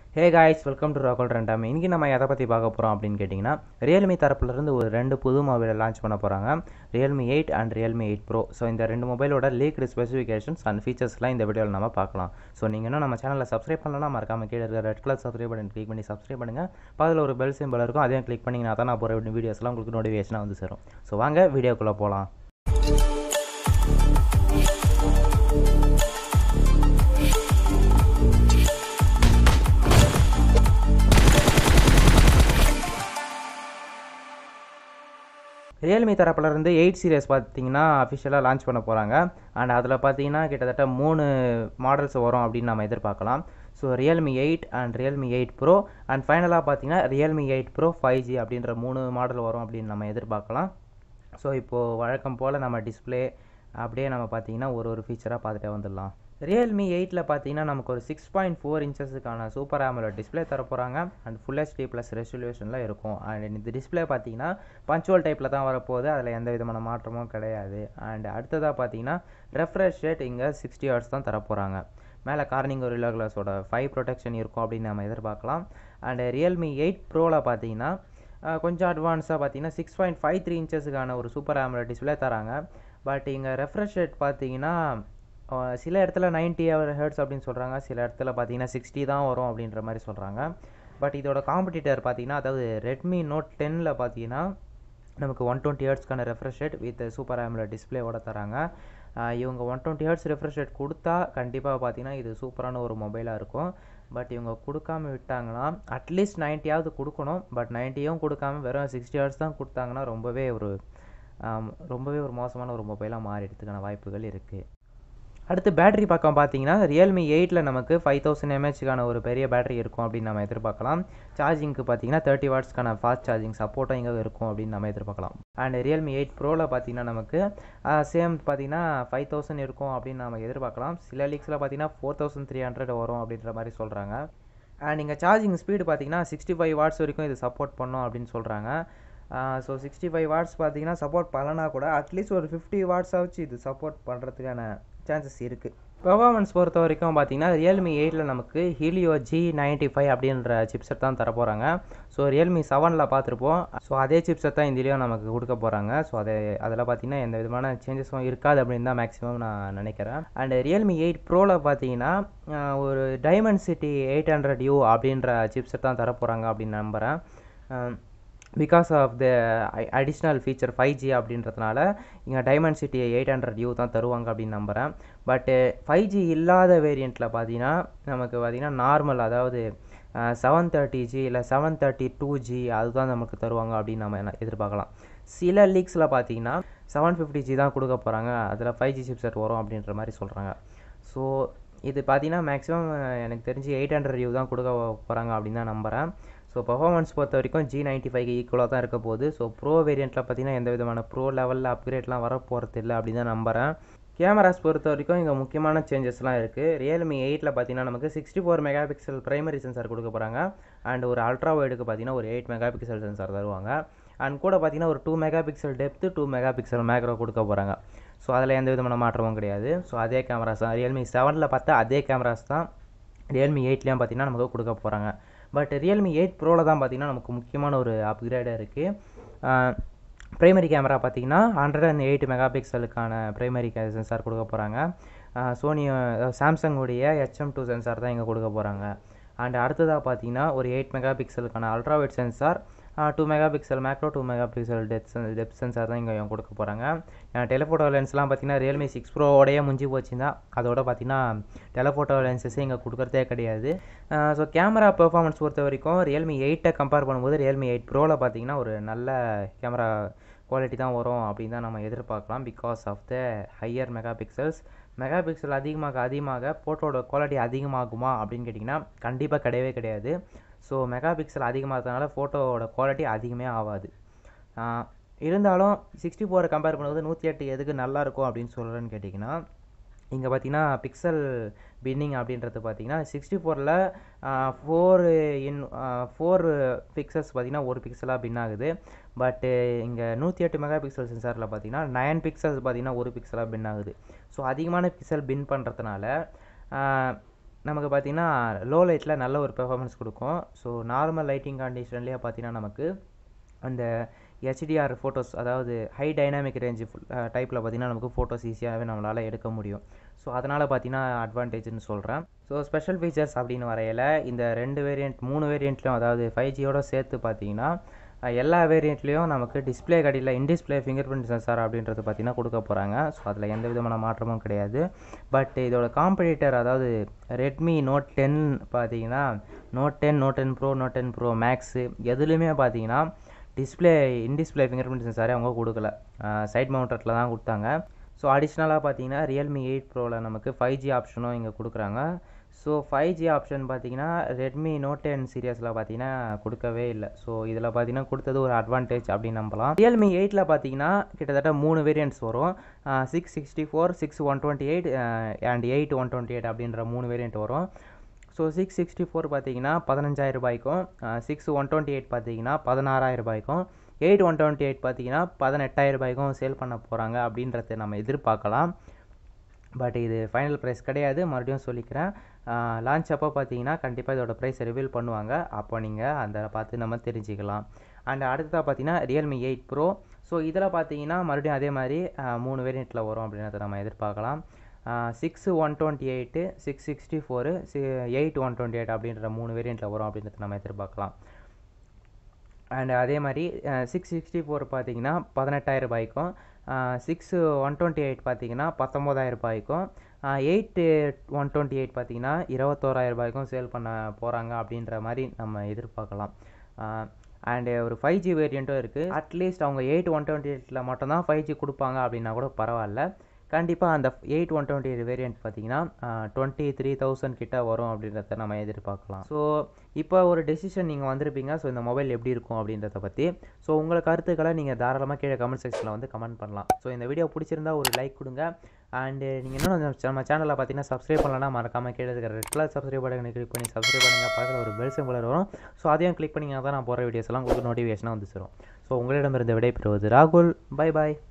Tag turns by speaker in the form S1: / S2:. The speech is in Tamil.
S1: ஹே காய்ஸ் வெல்கம் டு ராகல் ரெண்டாம் இன்றைக்கி நம்ம எதை பற்றி பார்க்க போகிறோம் அப்படின்னு கேட்டிங்கன்னா ரியல்மி தரப்புலேருந்து ஒரு ரெண்டு புது மொபைலை லான்ச் பண்ண போகிறாங்க Realme eight and Realme eight pro so இந்த ரெண்டு மொபைலோட லீக்டு ஸ்பெசிஃபிகேஷன்ஸ் அண்ட் ஃபீச்சர்ஸ்லாம் இந்த வீடியோவில் நம்ம பார்க்கலாம் ஸோ நீங்கள் இன்னும் நம்ம சேனலில் சப்ஸ்கிரைப் பண்ணலாம் மறக்காம கீழே இருக்கிற ரெட் கலர் சப்ஸ்கிரைப் பண்ணி கிளிக் பண்ணி சப்ஸ்கிரைப் பண்ணுங்கள் பக்கத்தில் ஒரு பெல் சிம்பிள் இருக்கும் அதையும் கிளிக் பண்ணிங்கன்னா தான் நான் போகிற வீடியோஸ்லாம் உங்களுக்கு நோட்டிஃபிகேஷனாக வந்து சேரும் ஸோ வாங்க வீடியோக்குள்ளே போகலாம் ரியல்மி தரப்புலேருந்து எயிட் சீரியஸ் பார்த்தீங்கன்னா அஃபிஷியலாக லான்ச் பண்ண போகிறாங்க அண்ட் அதில் பார்த்தீங்கன்னா கிட்டத்தட்ட மூணு மாடல்ஸ் வரும் அப்படின்னு நம்ம எதிர்பார்க்கலாம் so Realme eight and Realme eight pro and ஃபைனலாக பார்த்தீங்கன்னா Realme eight pro five G அப்படின்ற மூணு மாடல் வரும் அப்படின்னு நம்ம எதிர்பார்க்கலாம் ஸோ இப்போது வழக்கம் போல் நம்ம டிஸ்பிளே அப்படியே நம்ம பார்த்தீங்கன்னா ஒரு ஒரு ஃபீச்சராக பார்த்துட்டே வந்துடலாம் ரியல்மி எயிட்டில் பார்த்தீங்கன்னா நமக்கு ஒரு சிக்ஸ் பாயிண்ட் ஃபோர் இன்ச்சஸுக்கான சூப்பர் ஆமலோட டிஸ்பிளே தர போகிறாங்க அண்ட் ஃபுல் ஹெச்டி ப்ளஸ் ரெசல்யூஷனில் இருக்கும் அண்ட் இந்த டிஸ்பிளே பார்த்தீங்கன்னா பஞ்சுவல் டைப்பில் தான் வரப்போகுது அதில் எந்த விதமான மாற்றமும் கிடையாது அண்ட் அடுத்ததாக பார்த்தீங்கன்னா ரெஃப்ரெஷ் ரேட் இங்கே சிக்ஸ்டி ஹவர்ஸ் தான் தர போகிறாங்க மேலே கார்னிங் ஒரு கிளாஸோட ஃபைவ் ப்ரொடெக்ஷன் இருக்கும் அப்படின்னு நம்ம எதிர்பார்க்கலாம் அண்ட் ரியல்மி எயிட் ப்ரோவில் பார்த்தீங்கன்னா கொஞ்சம் அட்வான்ஸாக பார்த்தீங்கன்னா சிக்ஸ் பாயிண்ட் ஃபைவ் த்ரீ இன்ச்சஸுக்கான ஒரு சூப்பர் ஆமலோ டிஸ்பிளே தராங்க பட் இங்கே ரெஃப்ரெஷ் ரேட் பார்த்தீங்கன்னா சில இடத்துல நைன்ட்டி ஹவர் ஹெர்ட்ஸ் அப்படின்னு சொல்கிறாங்க சில இடத்துல பார்த்தீங்கன்னா சிக்ஸ்டி தான் வரும் அப்படின்ற மாதிரி சொல்கிறாங்க பட் இதோட காம்படிட்டர் பார்த்தீங்கன்னா அதாவது ரெட்மி நோட் டென்னில் பார்த்தீங்கன்னா நமக்கு ஒன் டுவெண்ட்டி ஹெர்ட்ஸ்க்கான refresh rate with super AMOLED டிஸ்பிளேவோட தராங்க இவங்க one twenty hertz refresh rate கொடுத்தா கண்டிப்பாக பார்த்தீங்கன்னா இது சூப்பரான ஒரு மொபைலாக இருக்கும் பட் இவங்க கொடுக்காம விட்டாங்கன்னா அட்லீஸ்ட் நைன்ட்டியாவது கொடுக்கணும் பட் நைன்ட்டியும் கொடுக்காம வெறும் சிக்ஸ்டி ஹவர்ஸ் தான் கொடுத்தாங்கன்னா ரொம்பவே ஒரு ரொம்பவே ஒரு மோசமான ஒரு மொபைலாக மாறிடுறதுக்கான வாய்ப்புகள் இருக்குது அடுத்து பேட்டரி பக்கம் பார்த்தீங்கன்னா ரியல்மி எயிட்டில் நமக்கு ஃபைவ் தௌசண்ட் எம்ஹெச்க்கான ஒரு பெரிய பேட்டரி இருக்கும் அப்படின்னு நம்ம எதிர்பார்க்கலாம் சார்ஜிங்க்கு பார்த்தீங்கன்னா தேர்ட்டி வாட்ஸ்க்கான ஃபாஸ்ட் சார்ஜிங் சப்போர்ட்டும் இங்கே இருக்கும் அப்படின்னு நம்ம எதிர்பார்க்கலாம் அண்ட் ரியல்மி எயிட் ப்ரோவில் பார்த்தீங்கன்னா நமக்கு சேம் பார்த்தீங்கன்னா ஃபைவ் தௌசண்ட் இருக்கும் அப்படின்னு நம்ம எதிர்பார்க்கலாம் சில லீக்ஸில் பார்த்தீங்கன்னா ஃபோர் தௌசண்ட் த்ரீ ஹண்ட்ரட் வரும் அப்படின்ற மாதிரி சொல்கிறாங்க அண்ட் இங்கே சார்ஜிங் ஸ்பீடு பார்த்தீங்கன்னா சிக்ஸ்டி ஃபைவ் வாட்ஸ் வரைக்கும் இது சப்போர்ட் பண்ணும் அப்படின்னு சொல்கிறாங்க ஸோ சிக்ஸ்டி ஃபைவ் வாட்ஸ் பார்த்தீங்கன்னா சப்போர்ட் பண்ணனா கூட அட்லீஸ்ட் ஒரு ஃபிஃப்டி வாட்ஸாச்சு இது சப்போர்ட் பண்ணுறதுக்கான சான்சஸ் இருக்குது பெர்ஃபார்மன்ஸ் பொறுத்த வரைக்கும் பார்த்தீங்கன்னா ரியல்மி எயிட்டில் நமக்கு ஹீலியோ ஜி நைன்ட்டி ஃபைவ் அப்படின்ற சிப்செட் தான் தர போகிறாங்க ஸோ ரியல்மி செவனில் பார்த்துருப்போம் ஸோ அதே சிப்செட் தான் இந்திலையும் நமக்கு கொடுக்க போகிறாங்க ஸோ அதை அதில் பார்த்தீங்கன்னா எந்த விதமான சேஞ்சஸும் இருக்காது அப்படின்னு தான் மேக்ஸிமம் நான் நினைக்கிறேன் அண்ட் ரியல்மி எயிட் ப்ரோவில் பார்த்தீங்கன்னா ஒரு Dimensity eight hundred U அப்படின்ற சிப்செட் தான் தர போகிறாங்க அப்படின்னு நம்புகிறேன் because of the additional feature five G அப்படின்றதுனால இங்கே Dimensity eight hundred U தான் தருவாங்க அப்படின்னு நம்புகிறேன் பட்டு ஃபைவ் ஜி இல்லாத வேரியண்ட்டில் பார்த்தீங்கன்னா நமக்கு பார்த்திங்கன்னா நார்மல் அதாவது செவன் தேர்ட்டி ஜி இல்லை செவன் தேர்ட்டி டூ ஜி அதுதான் நமக்கு தருவாங்க அப்படின்னு நம்ம எதிர்பார்க்கலாம் சில லீக்ஸில் பார்த்தீங்கன்னா செவன் ஃபிஃப்டி ஜி தான் கொடுக்க போகிறாங்க அதில் ஃபைவ் ஜி சிப்செட் வரும் அப்படின்ற மாதிரி சொல்கிறாங்க ஸோ இது பார்த்தீங்கன்னா மேக்ஸிமம் எனக்கு தெரிஞ்சு எயிட் ஹண்ட்ரட் யூ தான் கொடுக்க போகிறாங்க அப்படின்னு தான் நம்புகிறேன் ஸோ பர்ஃபார்மன்ஸ் பொறுத்த வரைக்கும் ஜி நைன்ட்டி ஃபைவ் ஈக்குவலாக தான் இருக்க போகுது ஸோ ப்ரோ வேரியண்ட்டில் பார்த்தீங்கன்னா எந்த விதமான ப்ரோ லெவலில் அப்கிரேட்லாம் வர போகிறது இல்லை அப்படின்னு தான் நம்புகிறேன் கேமராஸ் பொறுத்த வரைக்கும் இங்கே முக்கியமான சேஞ்சஸ்லாம் இருக்குது ரியல்மி எயிட்டில் பார்த்தீங்கன்னா நமக்கு sixty four mega pixel primary sensor கொடுக்க போகிறாங்க அண்ட் ஒரு அல்ட்ரா வைடுக்கு பார்த்தீங்கன்னா ஒரு எயிட் மெகா பிக்சல் சென்சார் தருவாங்க அண்ட் கூட பார்த்தீங்கன்னா ஒரு two mega pixel depth two mega pixel macro கொடுக்க போகிறாங்க ஸோ அதில் எந்த விதமான மாற்றமும் கிடையாது ஸோ அதே கேமராஸ் தான் ரியல்மி செவனில் பார்த்தா அதே கேமராஸ் தான் ரியல்மி எயிட்லேயும் பார்த்தீங்கன்னா நமக்கு கொடுக்க போகிறாங்க பட் ரியல்மி எயிட் ப்ரோவில் தான் பார்த்திங்கன்னா நமக்கு முக்கியமான ஒரு அப்கிரேடாக இருக்குது ப்ரைமரி கேமரா பார்த்தீங்கன்னா ஹண்ட்ரட் அண்ட் எயிட் மெகா பிக்சலுக்கான ப்ரைமரி சென்சார் கொடுக்க போகிறாங்க சோனி சாம்சங்குடைய ஹெச்எம் டூ சென்சார் தான் இங்கே கொடுக்க போகிறாங்க அண்ட் அடுத்ததாக பார்த்தீங்கன்னா ஒரு எயிட் மெகா பிக்சலுக்கான ultrawide sensor two mega pixel macro two mega pixel depth depth sensor தான் இங்கே கொடுக்க போகிறாங்க டெலிஃபோட்டோ லென்ஸ்லாம் பார்த்தீங்கன்னா ரியல்மி சிக்ஸ் ப்ரோவோடையே முஞ்சி போச்சுன்னா அதோட பார்த்தீங்கன்னா டெலிஃபோட்டோ லென்சஸே இங்கே கொடுக்குறதே கிடையாது ஸோ கேமரா பெர்ஃபார்மன்ஸ் பொறுத்த வரைக்கும் ரியல்மி எயிட்டை கம்பேர் பண்ணும்போது ரியல்மி எயிட் ப்ரோவில் பார்த்தீங்கன்னா ஒரு நல்ல கேமரா குவாலிட்டி தான் வரும் அப்படின்னு தான் நம்ம எதிர்பார்க்கலாம் because of the higher mega pixels mega pixel அதிகமாக அதிகமாக ஃபோட்டோட குவாலிட்டி அதிகமாகுமா அப்படின்னு கேட்டிங்கன்னா கண்டிப்பாக கிடையவே கிடையாது ஸோ மெகா பிக்சல் அதிகமாகிறதுனால ஃபோட்டோவோட குவாலிட்டி அதிகமே ஆகாது இருந்தாலும் சிக்ஸ்டி ஃபோரை கம்பேர் பண்ணும்போது நூற்றி எட்டு எதுக்கு நல்லாயிருக்கும் அப்படின்னு சொல்கிறேன்னு கேட்டிங்கன்னா இங்கே பார்த்தீங்கன்னா பிக்சல் பின்னிங் அப்படின்றது பார்த்தீங்கன்னா சிக்ஸ்டி ஃபோரில் ஃபோர் இன் ஃபோர் பிக்சல்ஸ் பார்த்தீங்கன்னா ஒரு பிக்சலாக பின் ஆகுது பட்டு இங்கே நூற்றி எட்டு மெகா பிக்சல் சென்சாரில் பார்த்தீங்கன்னா நயன் பிக்சல்ஸ் பார்த்தீங்கன்னா ஒரு பிக்சலாக பின் ஆகுது ஸோ அதிகமான பிக்சல் பின் பண்ணுறதுனால நமக்கு பார்த்திங்கன்னா லோ லைட்டில் நல்ல ஒரு பெர்ஃபார்மன்ஸ் கொடுக்கும் ஸோ நார்மல் லைட்டிங் கண்டிஷன்லேயே பார்த்தீங்கன்னா நமக்கு அந்த ஹெச்டிஆர் ஃபோட்டோஸ் அதாவது ஹை டைனாமிக் ரேஞ்சு டைப்பில் பார்த்திங்கன்னா நமக்கு ஃபோட்டோஸ் ஈஸியாகவே நம்மளால் எடுக்க முடியும் ஸோ அதனால் பார்த்தீங்கன்னா அட்வான்டேஜ்னு சொல்கிறேன் ஸோ ஸ்பெஷல் ஃபீச்சர்ஸ் அப்படின்னு வரையில் இந்த ரெண்டு வேரியண்ட் மூணு வேரியண்ட்லையும் அதாவது ஃபைவ் ஜியோட சேர்த்து பார்த்தீங்கன்னா அஹ், எல்லா வேரியண்ட்லேயும் நமக்கு டிஸ்ப்ளே கடியில் இன்டிஸ்பிளே ஃபிங்கர் பிரிண்ட் சென்சார் அப்படின்றது பார்த்தீங்கன்னா கொடுக்க போகிறாங்க ஸோ அதில் எந்த விதமான மாற்றமும் கிடையாது பட் இதோட காம்படிட்டர் அதாவது ரெட்மி நோட் டென் பார்த்தீங்கன்னா note ten note ten pro note ten pro max எதுலேயுமே பார்த்தீங்கன்னா டிஸ்ப்ளே இன்டிஸ்பிளே ஃபிங்கர் பிரிண்ட் சென்சாரே அவங்க கொடுக்கல சைட் மவுண்டரில் தான் கொடுத்தாங்க ஸோ அடிஷ்னலாக பார்த்தீங்கன்னா ரியல்மி எயிட் ப்ரோவில் நமக்கு ஃபைவ் ஜி ஆப்ஷனும் இங்கே கொடுக்குறாங்க ஸோ ஃபைவ் ஜி ஆப்ஷன் பார்த்தீங்கன்னா ரெட்மி நோட் டென் சீரியஸில் பார்த்தீங்கன்னா கொடுக்கவே இல்லை ஸோ இதில் பார்த்தீங்கன்னா கொடுத்தது ஒரு அட்வான்டேஜ் அப்படின்னு நம்பலாம் ரியல்மி எயிட்டில் பார்த்தீங்கன்னா கிட்டத்தட்ட மூணு வேரியண்ட்ஸ் வரும் six sixty four six one twenty eight and eight one twenty eight அப்படின்ற மூணு வேரியண்ட் வரும் ஸோ சிக்ஸ் சிக்ஸ்டி ஃபோர் பார்த்தீங்கன்னா பதினஞ்சாயிரம் ரூபாய்க்கும் சிக்ஸ் ஒன் டுவெண்ட்டி எயிட் பார்த்தீங்கன்னா பதினாறாயிரம் ரூபாய்க்கும் எயிட் ஒன் டுவெண்ட்டி எயிட் பார்த்தீங்கன்னா பதினெட்டாயிரம் ரூபாய்க்கும் சேல் பண்ண போகிறாங்க அப்படின்றத நம்ம எதிர்பார்க்கலாம் பட் இது ஃபைனல் ப்ரைஸ் கிடையாது மறுபடியும் சொல்லிக்கிறேன் லான்ச் அப்போ பார்த்தீங்கன்னா கண்டிப்பாக இதோட ப்ரைஸ் ரிவீல் பண்ணுவாங்க அப்போ நீங்கள் அந்த பார்த்து நம்ம தெரிஞ்சுக்கலாம் அண்ட் அடுத்ததாக பார்த்தீங்கன்னா ரியல்மி எயிட் ப்ரோ ஸோ இதில் பார்த்தீங்கன்னா மறுபடியும் அதே மாதிரி ஆஹ், மூணு வேரியண்ட்டில் வரும் அப்படின்றத நம்ம எதிர்பார்க்கலாம் six one twenty eight six sixty four சி எயிட் ஒன் டுவெண்ட்டி எயிட் அப்படின்ற மூணு வேரியண்ட்டில் வரும் அப்படின்றத நம்ம எதிர்பார்க்கலாம் அண்ட் அதே மாதிரி சிக்ஸ் சிக்ஸ்டி ஃபோர் பார்த்தீங்கன்னா பதினெட்டாயிரம் ரூபாய்க்கும் சிக்ஸ் ஒன் டுவெண்ட்டி எயிட் பார்த்தீங்கன்னா பத்தொம்போதாயிரம் ரூபாய்க்கும் எயிட் ஒன் டுவெண்ட்டி எயிட் பார்த்தீங்கன்னா இருபத்தோராயிரம் ரூபாய்க்கும் சேல் பண்ண போகிறாங்க அப்படின்ற மாதிரி நம்ம எதிர்பார்க்கலாம் அண்டு ஒரு ஃபைவ் ஜி வேரியண்ட்டும் இருக்குது அட்லீஸ்ட் அவங்க எயிட் ஒன் டுவெண்ட்டி எயிட்டில் மட்டும்தான் ஃபைவ் ஜி கொடுப்பாங்க அப்படின்னா கூட பரவாயில்ல கண்டிப்பாக அந்த eight one twenty eight variant பார்த்தீங்கன்னா டுவெண்ட்டி த்ரீ தௌசண்ட் கிட்ட வரும் அப்படின்றத நம்ம எதிர்பார்க்கலாம் ஸோ இப்போ ஒரு டெசிஷன் நீங்கள் வந்திருப்பீங்க ஸோ இந்த மொபைல் எப்படி இருக்கும் அப்படின்றத பற்றி ஸோ உங்களை கருத்துக்களை நீங்கள் தாராளமாக கீழே கமெண்ட் செக்ஷனில் வந்து கமெண்ட் பண்ணலாம் ஸோ இந்த வீடியோ பிடிச்சிருந்தா ஒரு லைக் கொடுங்க அண்டு நீங்கள் இன்னும் நம்ம நம்ம சேனலில் பார்த்தீங்கன்னா சப்ஸ்கிரைப் பண்ணலன்னா மறக்காமல் கீழே இருக்கிற ரெட் கலர் சப்ஸ்கிரைப் பட்டனை கிளிக் பண்ணி சப்ஸ்கிரைப் பண்ணுங்கள் பக்கத்தில் ஒரு பெல் சிம்பிள் வரும் ஸோ அதையும் கிளிக் பண்ணிங்கன்னா தான் நான் போகிற வீடியோஸ் எல்லாம் உங்களுக்கு நோட்டிஃபிகேஷனாக வந்து சேரும் ஸோ உங்களிடமிருந்து விடைபெறுவது ராகுல் பை பாய்